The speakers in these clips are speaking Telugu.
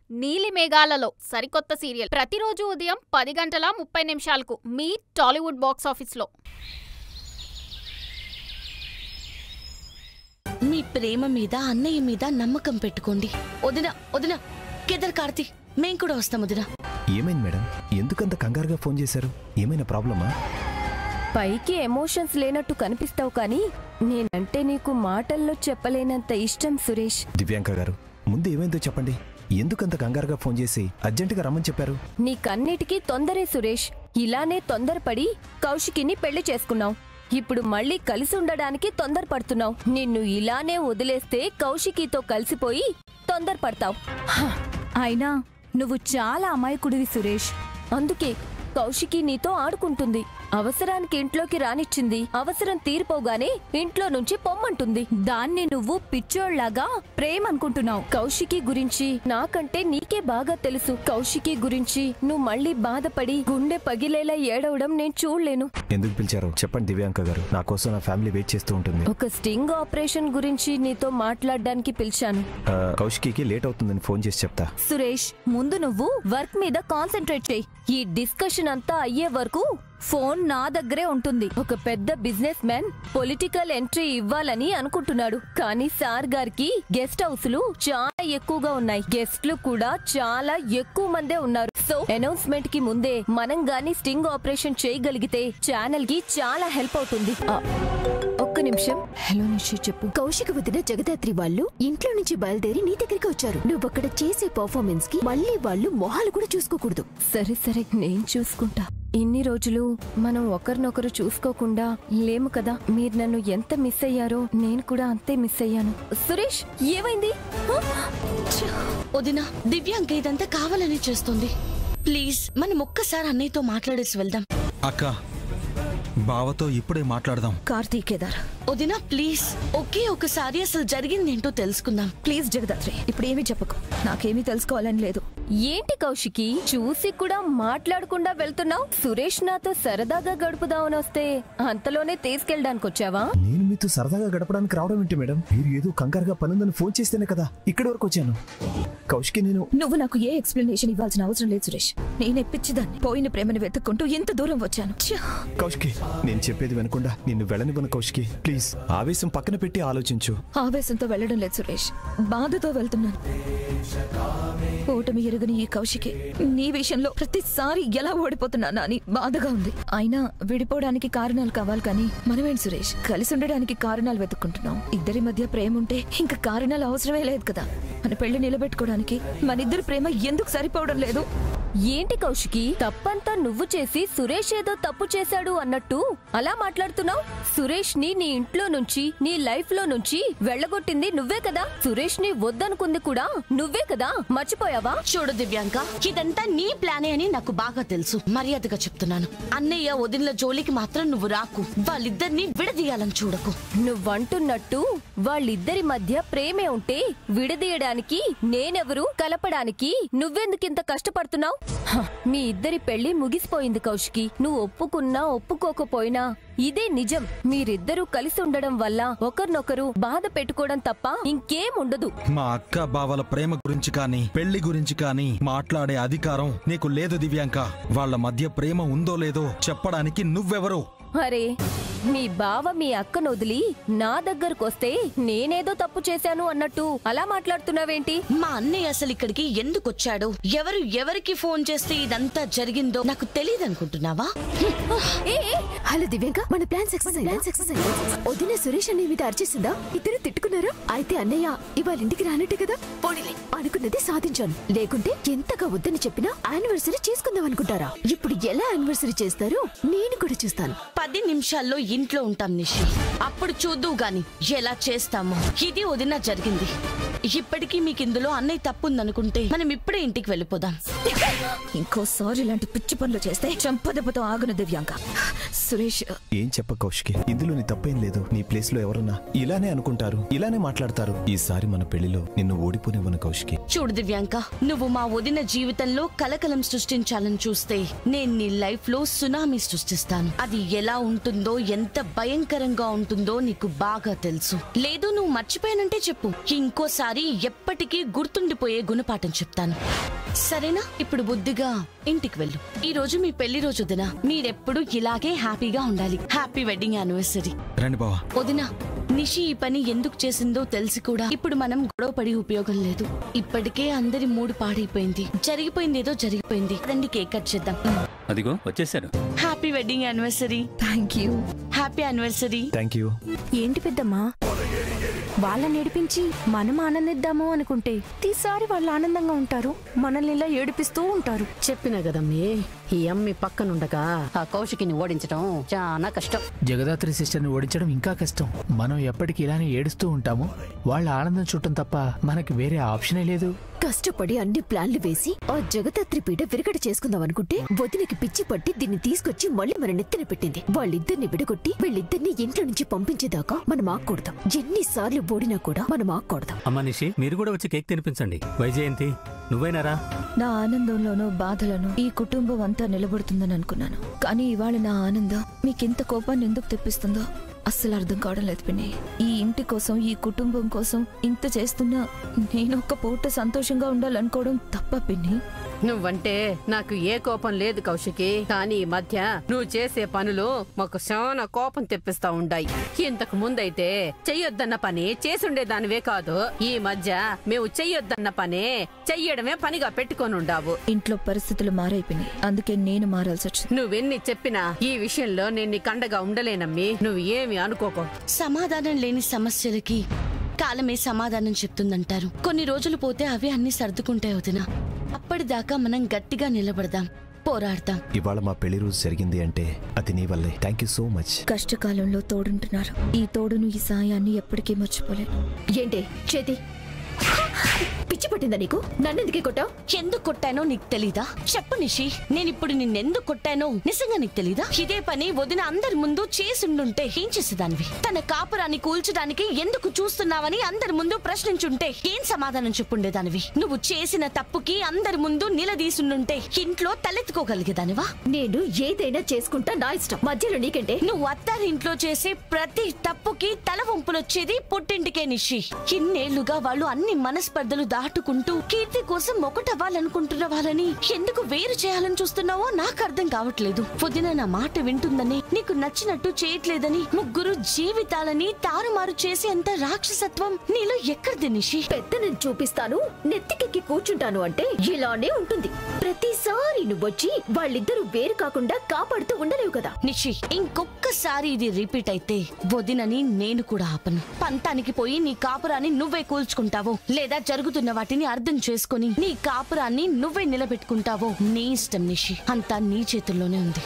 నీలి మేఘాలలో సరికొత్త సీరియల్ ప్రతిరోజు ఉదయం పది గంటల ముప్పై నిమిషాలకు మీ టాలీవుడ్ బాక్స్ ఆఫీస్లో మీ ప్రేమ మీద అన్నయ్య మీద నమ్మకం పెట్టుకోండి వదిన వదిన కేదర్ కార్తీ మేం కూడా వస్తాం వదిన ఏమైంది మేడం ఎందుకంత కంగారుగా ఫోన్ చేశారు ఏమైనా ప్రాబ్లమా పైకి ఎమోషన్స్ లేనట్టు కనిపిస్తావు కానీ నేనంటే నీకు మాటల్లో చెప్పలేనంత ఇష్టం సురేష్ దివ్యాంక గారు ముందు ఏమైందో చెప్పండి ఎందుకంత కంగారుగా ఫోన్ చేసి అర్జెంటుగా రమ్మని చెప్పారు నీకన్నిటికీ తొందరే సురేష్ ఇలానే తొందరపడి కౌశికిని పెళ్లి చేసుకున్నావు ఇప్పుడు మళ్ళీ కలిసి ఉండడానికి తొందరపడుతున్నావు నిన్ను ఇలానే వదిలేస్తే కౌశికితో కలిసిపోయి తొందరపడతావు అయినా నువ్వు చాలా అమాయకుడివి సురేష్ అందుకే కౌశికి నీతో ఆడుకుంటుంది అవసరానికి ఇంట్లోకి రానిచ్చింది అవసరం తీరిపోగానే ఇంట్లో నుంచి పొమ్మంటుంది దాన్ని నువ్వు పిచ్చోళ్లాగా ప్రేమ అనుకుంటున్నావు కౌశికి గురించి నాకంటే నీకే బాగా తెలుసు కౌశికి గురించి నువ్వు మళ్ళీ బాధపడి గుండె పగిలేలా ఏడవడం నేను చూడలేను ఎందుకు పిలిచారో చెప్పండి దివ్యాంక గారు నా కోసం నా ఫ్యామిలీ వెయిట్ చేస్తూ ఉంటుంది ఒక స్టింగ్ ఆపరేషన్ గురించి నీతో మాట్లాడడానికి పిలిచాను ఆ, కౌశికికి లేట్ అవుతుందని ఫోన్ చేసి చెప్తా సురేష్ ముందు నువ్వు వర్క్ మీద కాన్సన్ట్రేట్ చేయి ఈ డిస్కషన్ అంతా అయ్యే వరకు ఫోన్ నా దగ్గరే ఉంటుంది ఒక పెద్ద బిజినెస్ మ్యాన్ పొలిటికల్ ఎంట్రీ ఇవ్వాలని అనుకుంటున్నాడు కానీ సార్ గారికి గెస్ట్ హౌస్లు చాలా ఎక్కువగా ఉన్నాయి గెస్ట్లు కూడా చాలా ఎక్కువ మందే ఉన్నారు సో అనౌన్స్మెంట్ కి ముందే మనం గాని స్టింగ్ ఆపరేషన్ చేయగలిగితే ఛానల్ కి చాలా హెల్ప్ అవుతుంది ఆ, ఒక్క నిమిషం హలో నిషి చెప్పు కౌశిక వదిన జగదాత్రి వాళ్ళు ఇంట్లో నుంచి బయలుదేరి నీ దగ్గరికి వచ్చారు నువ్వు అక్కడ చేసే పర్ఫార్మెన్స్ కి మళ్ళీ వాళ్ళు మొహాలు కూడా చూసుకోకూడదు సరే సరే నేను చూసుకుంటా ఇన్ని రోజులు మనం ఒకరినొకరు చూసుకోకుండా లేము కదా మీరు నన్ను ఎంత మిస్ అయ్యారో నేను కూడా అంతే మిస్ అయ్యాను సురేష్ ఏమైంది హ? వదిన దివ్యాంక ఇదంతా కావాలని చేస్తుంది ప్లీజ్ మనం ఒక్కసారి అన్నయ్యతో మాట్లాడేసి వెళ్దాం అక్క బావతో ఇప్పుడే మాట్లాడదాం కార్తీ కేదార్ వదిన ప్లీజ్ ఒకే ఒకసారి అసలు జరిగిందేంటో తెలుసుకుందాం ప్లీజ్ జగదాత్రి ఇప్పుడు ఏమీ చెప్పకు నాకేమీ తెలుసుకోవాలని లేదు ఏంటి కౌశికి చూసి కూడా మాట్లాడకుండా వెళ్తున్నావు సురేష్ నాతో సరదాగా గడుపుదామని వస్తే అంతలోనే తీసుకెళ్ళడానికి వచ్చావా నేను మీతో సరదాగా గడపడానికి రావడం ఏంటి మేడం మీరు ఏదో కంగారుగా పనుందని ఫోన్ చేస్తేనే కదా ఇక్కడి వరకు వచ్చాను కౌశికి నేను నువ్వు నాకు ఏ ఎక్స్ప్లెనేషన్ ఇవ్వాల్సిన అవసరం లేదు సురేష్ నేనే పిచ్చిదాన్ని పోయిన ప్రేమను వెతుక్కుంటూ ఇంత దూరం వచ్చాను ఛ! కౌశికి నేను చెప్పేది వినకుండా నిన్ను వెళ్ళనివ్వను కౌశికి ప్లీజ్ ఆవేశం పక్కన పెట్టి ఆలోచించు ఆవేశంతో వెళ్ళడం లేదు సురేష్ బాధతో వెళ్తున్నాను ఓటమి ఎరుగని ఈ కౌశికి నీ విషయంలో ప్రతిసారి ఎలా ఓడిపోతున్నానా అని బాధగా ఉంది అయినా విడిపోవడానికి కారణాలు కావాలి కానీ మనమేంటి సురేష్ కలిసి ఉండడానికి కారణాలు వెతుక్కుంటున్నాం ఇద్దరి మధ్య ప్రేమ ఉంటే ఇంకా కారణాలు అవసరమే లేదు కదా మన పెళ్లి నిలబెట్టుకోవడానికి మన ఇద్దరి ప్రేమ ఎందుకు సరిపోవడం లేదు ఏంటి కౌశికి తప్పంతా నువ్వు చేసి సురేష్ ఏదో తప్పు చేశాడు అన్నట్టు అలా మాట్లాడుతున్నావు సురేష్ ని నీ ఇంట్లో నుంచి నీ లైఫ్ లో నుంచి వెళ్ళగొట్టింది నువ్వే కదా సురేష్ ని వద్దనుకుంది కూడా నువ్వే కదా మర్చిపోయావా చూడు దివ్యాంక ఇదంతా నీ ప్లానే అని నాకు బాగా తెలుసు మర్యాదగా చెప్తున్నాను అన్నయ్య వదిన జోలికి మాత్రం నువ్వు రాకు వాళ్ళిద్దరిని విడదీయాలని చూడకు నువ్వంటున్నట్టు వాళ్ళిద్దరి మధ్య ప్రేమే ఉంటే విడదీయడానికి నేనెవరు కలపడానికి నువ్వెందుకింత కష్టపడుతున్నావు మీ ఇద్దరి పెళ్లి ముగిసిపోయింది కౌశికి నువ్వు ఒప్పుకున్నా ఒప్పుకోకపోయినా ఇదే నిజం మీరిద్దరూ కలిసి ఉండడం వల్ల ఒకరినొకరు బాధ పెట్టుకోవడం తప్ప ఇంకేం ఉండదు మా అక్క బావల ప్రేమ గురించి కానీ పెళ్లి గురించి కానీ మాట్లాడే అధికారం నీకు లేదు దివ్యాంక వాళ్ళ మధ్య ప్రేమ ఉందో లేదో చెప్పడానికి నువ్వెవరు అరే మీ బావ మీ అక్కను వదిలి నా దగ్గరకొస్తే నేనేదో తప్పు చేశాను అన్నట్టు అలా మాట్లాడుతున్నావేంటి మా అన్నయ్య అసలు ఇక్కడికి ఎందుకు వచ్చాడో ఎవరు ఎవరికి ఫోన్ చేస్తే ఇదంతా జరిగిందో నాకు తెలియదు అనుకుంటున్నావా ఏ ఏ, హలో దివ్యాంక మన ప్లాన్ సక్సెస్ ప్లాన్ సక్సెస్ వదిన సురేష్ అన్నయ్య మీద అర్చేసిందా ఇద్దరు తిట్టుకున్నారా అయితే అన్నయ్య ఇవాళ ఇంటికి రానట్టే కదా పోనీలే అనుకున్నది సాధించాను లేకుంటే ఎంతగా వద్దని చెప్పినా యానివర్సరీ చేసుకుందాం అనుకుంటారా ఇప్పుడు ఎలా యానివర్సరీ చేస్తారో నేను కూడా చూస్తాను పది నిమిషాల్లో ఇంట్లో ఉంటాం నిషి అప్పుడు చూద్దు గాని ఎలా చేస్తామో ఇది వదిన జరిగింది ఇప్పటికీ మీకు ఇందులో అన్నయ్య తప్పుందనుకుంటే మనం ఇప్పుడే ఇంటికి వెళ్ళిపోదాం ఇంకోసారి ఇలాంటి పిచ్చి పనులు చేస్తే చంపదెబ్బతో ఆగును దివ్యాంక సురేష్ ఏం చెప్ప కౌశికి ఇందులో నీ తప్పేం లేదు నీ ప్లేస్ లో ఎవరన్నా ఇలానే అనుకుంటారు ఇలానే మాట్లాడతారు ఈసారి మన పెళ్లిలో నిన్ను ఓడిపోనివ్వను కౌశికి చూడు దివ్యాంక నువ్వు మా వదిన జీవితంలో కలకలం సృష్టించాలని చూస్తే నేను నీ లైఫ్ లో సునామీ సృష్టిస్తాను అది ఎలా ఉంటుందో ఎంత భయంకరంగా ఉంటుందో నీకు బాగా తెలుసు లేదు నువ్వు మర్చిపోయానంటే చెప్పు ఇంకోసారి ఈసారి ఎప్పటికీ గుర్తుండిపోయే గుణపాఠం చెప్తాను సరేనా ఇప్పుడు బుద్ధిగా ఇంటికి వెళ్ళు ఈ రోజు మీ పెళ్లి రోజు వదిన మీరెప్పుడు ఇలాగే హ్యాపీగా ఉండాలి హ్యాపీ వెడ్డింగ్ యానివర్సరీ రండి బావా వదినా నిషి ఈ పని ఎందుకు చేసిందో తెలిసి కూడా ఇప్పుడు మనం గొడవ పడి ఉపయోగం లేదు ఇప్పటికే అందరి మూడు పాడైపోయింది జరిగిపోయింది ఏదో జరిగిపోయింది రండి కేక్ కట్ చేద్దాం అదిగో వచ్చేసారు happy wedding anniversary thank you happy anniversary thank you ఏంటి పెద్దమ్మా వాళ్ళని ఏడిపించి మనం ఆనందిద్దాము అనుకుంటే ప్రతిసారి వాళ్ళు ఆనందంగా ఉంటారు మనల్ని ఇలా ఏడిపిస్తూ ఉంటారు చెప్పినా కదమ్మి ఈ అమ్మి పక్కనుండగా ఆ కౌశికిని ఓడించడం చాలా కష్టం జగదాత్రి సిస్టర్ని ఓడించడం ఇంకా కష్టం మనం ఎప్పటికీ ఇలానే ఏడుస్తూ ఉంటాము వాళ్ళ ఆనందం చూడటం తప్ప మనకి వేరే ఆప్షనే లేదు కష్టపడి అన్ని ప్లాన్లు వేసి ఆ జగదాత్రి పీట విరగడ చేసుకుందాం అనుకుంటే వదినకి పిచ్చి పట్టి దీన్ని తీసుకొచ్చి మళ్ళీ మన నెత్తిన పెట్టింది వాళ్ళిద్దరిని విడగొట్టి వీళ్ళిద్దరిని ఇంట్లో నుంచి పంపించేదాకా మనం ఆకూడదాం ఎన్నిసార్లు ఓడినా కూడా మనం ఆకూడదాం అమ్మా నిషి మీరు కూడా వచ్చి కేక్ తినిపించండి వైజయంతి నువ్వేనారా నా ఆనందంలోనూ బాధలను ఈ కుటుంబం అంతా నిలబడుతుందని అనుకున్నాను కానీ ఇవాళ నా ఆనందం మీకింత కోపాన్ని ఎందుకు తెప్పిస్తుందో అస్సలు అర్థం కావడం లేదు పిన్ని ఈ ఇంటి కోసం ఈ కుటుంబం కోసం ఇంత చేస్తున్నా నేను ఒక్క పూట సంతోషంగా ఉండాలనుకోవడం తప్ప పిన్ని నువ్వంటే నాకు ఏ కోపం లేదు కౌశికి కానీ ఈ మధ్య నువ్వు చేసే పనులు మాకు చాలా కోపం తెప్పిస్తా ఉండాయి ఇంతకు ముందైతే చెయ్యొద్దన్న పని చేసుండేదానివే కాదు ఈ మధ్య మేము చెయ్యొద్దన్న పనే చెయ్యడమే పనిగా పెట్టుకొని ఉండావు ఇంట్లో పరిస్థితులు మారైపోయినాయి అందుకే నేను మారాల్సి వచ్చింది నువ్వెన్ని చెప్పినా ఈ విషయంలో నేను నీ కండగా ఉండలేనమ్మి నువ్వు ఏమి అనుకోకో సమాధానం లేని సమస్యలకి కాలమే సమాధానం చెప్తుందంటారు కొన్ని రోజులు పోతే అవి అన్ని సర్దుకుంటాయి వదిన అప్పటిదాకా మనం గట్టిగా నిలబడదాం పోరాడతాం ఇవాళ మా పెళ్లి రోజు జరిగింది అంటే అది నీ వల్లే థ్యాంక్ యూ సో మచ్ కష్టకాలంలో తోడుంటున్నారు ఈ తోడును ఈ సాయాన్ని ఎప్పటికీ మర్చిపోలేను ఏంటి చేతి పిచ్చి పట్టిందా నీకు నన్నెందుకే కొట్టావు ఎందుకు కొట్టానో నీకు తెలీదా చెప్పు నిషి నేనిప్పుడు నిన్నెందుకు కొట్టానో నిజంగా నీకు తెలీదా ఇదే పని వదిన అందరి ముందు చేసుండుంటే ఏం చేసేదానివి తన కాపురాన్ని కూల్చడానికి ఎందుకు చూస్తున్నావని అందరి ముందు ప్రశ్నించుంటే ఏం సమాధానం చెప్పుండేదానివి నువ్వు చేసిన తప్పుకి అందరి ముందు నిలదీసుండుంటే ఇంట్లో తలెత్తుకోగలిగేదానివా నేను ఏదైనా చేసుకుంటా నా ఇష్టం మధ్యలో నీకంటే నువ్వు అత్తారింట్లో చేసే ప్రతి తప్పుకి తల వంపులొచ్చేది పుట్టింటికే నిషి ఇన్నేళ్లుగా వాళ్ళు అన్ని మనస్పర్ధలు దాటుకుంటూ కీర్తి కోసం ఒకటవ్వాలనుకుంటున్న వాళ్ళని ఎందుకు వేరు చేయాలని చూస్తున్నావో నాకు అర్థం కావట్లేదు వదిన నా మాట వింటుందని నీకు నచ్చినట్టు చేయట్లేదని ముగ్గురు జీవితాలని తారుమారు చేసే అంత రాక్షసత్వం నీలో ఎక్కడిది నిషి పెద్దనని చూపిస్తాను నెత్తికెక్కి కూర్చుంటాను అంటే ఇలానే ఉంటుంది ప్రతిసారి నువ్వొచ్చి వాళ్ళిద్దరూ వేరు కాకుండా కాపాడుతూ ఉండలేవు కదా నిషి ఇంకొక్కసారి ఇది రిపీట్ అయితే వదినని నేను కూడా ఆపను పంతానికి పోయి నీ కాపురాన్ని నువ్వే కూల్చుకుంటావో లేదా జరుగుతున్న వాటిని అర్థం చేసుకొని నీ కాపురాన్ని నువ్వే నిలబెట్టుకుంటావో నీ ఇష్టం నిషి అంతా నీ చేతుల్లోనే ఉంది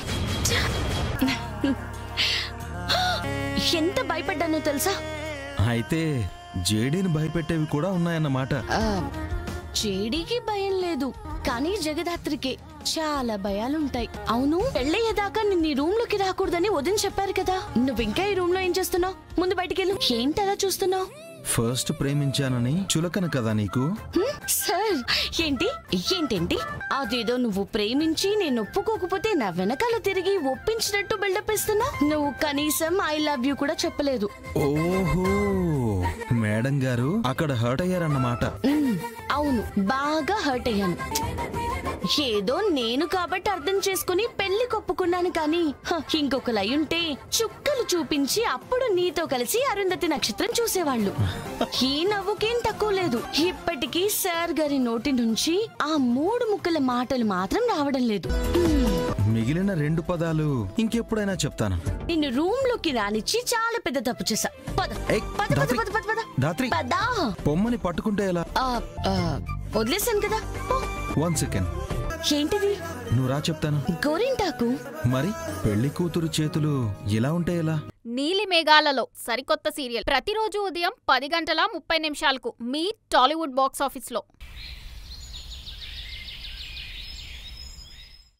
ఎంత భయపడ్డానో తెలుసా అయితే జేడీని భయపెట్టేవి కూడా ఉన్నాయన్నమాట ఆ, చేడీకి భయం లేదు కానీ జగదాత్రికి చాలా భయాలుంటాయి అవును పెళ్ళయ్యేదాకా నిన్ను ఈ రూమ్ లోకి రాకూడదని వదిన చెప్పారు కదా నువ్వు ఇంకా ఈ రూమ్ లో ఏం చేస్తున్నావు ముందు బయటికెళ్ళు ఏంటలా చూస్తున్నావు ఫస్ట్ ప్రేమించానని చులకన కదా నీకు హ్మ్? సార్ ఏంటి ఏంటేంటి అదేదో నువ్వు ప్రేమించి నేను ఒప్పుకోకపోతే నా వెనకాల తిరిగి ఒప్పించినట్టు బిల్డప్ ఇస్తున్నా నువ్వు కనీసం ఐ లవ్ యూ కూడా చెప్పలేదు ఓహో మేడం గారు అక్కడ హర్ట్ అయ్యారన్నమాట ఉమ్, అవును బాగా హర్ట్ అయ్యాను ఏదో నేను కాబట్టి అర్థం చేసుకుని పెళ్లి కొప్పుకున్నాను కానీ హ, ఇంకొకరు అయ్యుంటే చుక్కలు చూపించి అప్పుడు నీతో కలిసి అరుంధతి నక్షత్రం చూసేవాళ్ళు ఈ నవ్వుకేం తక్కువ లేదు ఇప్పటికీ సార్ గారి నోటి నుంచి ఆ మూడు ముక్కల మాటలు మాత్రం రావడం లేదు మిగిలిన రెండు పదాలు ఇంకెప్పుడైనా చెప్తాను నిన్ను రూమ్ లోకి రానిచ్చి చాలా పెద్ద తప్పు చేశా పద ఏయ్, పద పద ధాత్రి, పద పద పద ధాత్రి. పదా పొమ్మని పట్టుకుంటే ఎలా ఆ, ఆ, వదిలేశాను కదా పో. వన్ సెకండ్ ఏంటిది నువ్వు రా చెప్తాను గోరింటాకు మరి పెళ్లి కూతురు చేతులు ఇలా ఉంటే ఎలా నీలి మేఘాలలో సరికొత్త సీరియల్ ప్రతిరోజు ఉదయం పది గంటల ముప్పై నిమిషాలకు మీ టాలీవుడ్ బాక్స్ ఆఫీస్లో